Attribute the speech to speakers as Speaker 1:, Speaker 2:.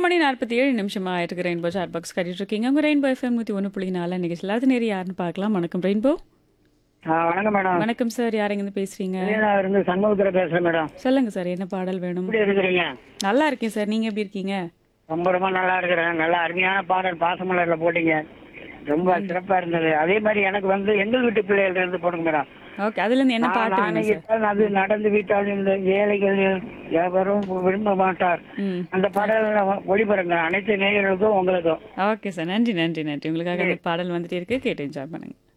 Speaker 1: மணி நாற்பத்தி ஏழு நிமிஷமா ஆயிருக்கு ரெயின்போ சார் பாக்ஸ் கட்டிட்டு இருக்கீங்க உங்க ரெயின்போ எஃப்எம் நூற்றி ஒன்று புள்ளி நாலு நிகழ்ச்சியில் அது நேரம் யாருன்னு பார்க்கலாம் வணக்கம் ரெயின்போ
Speaker 2: ஆ, வணக்கம் மேடம்
Speaker 1: வணக்கம் சார் யாருங்க பேசுறீங்க
Speaker 2: நான் இருந்து சண்முகத்துல பேசுறேன் மேடம்
Speaker 1: சொல்லுங்க சார் என்ன பாடல் வேணும்
Speaker 2: எப்படி இருக்கிறீங்க
Speaker 1: நல்லா இருக்கேன் சார் நீங்க எப்படி இருக்கீங்க
Speaker 2: ரொம்ப ரொம்ப நல்லா இருக்கிறேன் நல்லா அருமையான பாடல் பாசமலர்ல போட்டீங்க ரொம்ப சிறப்பா இருந்தது அதே மாதிரி எனக்கு வந்து எங்கள் வீட்டு பிள்ளைகள் இருந்து போடுங்க மேடம்
Speaker 1: ஓகே அதுல இருந்து என்ன பாட்டு
Speaker 2: நானே
Speaker 1: வேணும் சார்
Speaker 2: இட்டால் அது நடந்து விட்டால் இந்த ஏழைகள் எவரும் விரும்ப மாட்டார்
Speaker 1: ம்
Speaker 2: அந்த பாடல் ஒளிபரங்க அனைத்து நேயர்களுக்கும் உங்களுக்கும்
Speaker 1: ஓகே சார் நன்றி நன்றி நன்றி உங்களுக்காக அந்த பாடல் வந்துட்டே இருக்கு கேட்டு என்ஜாய் பண்ணுங்க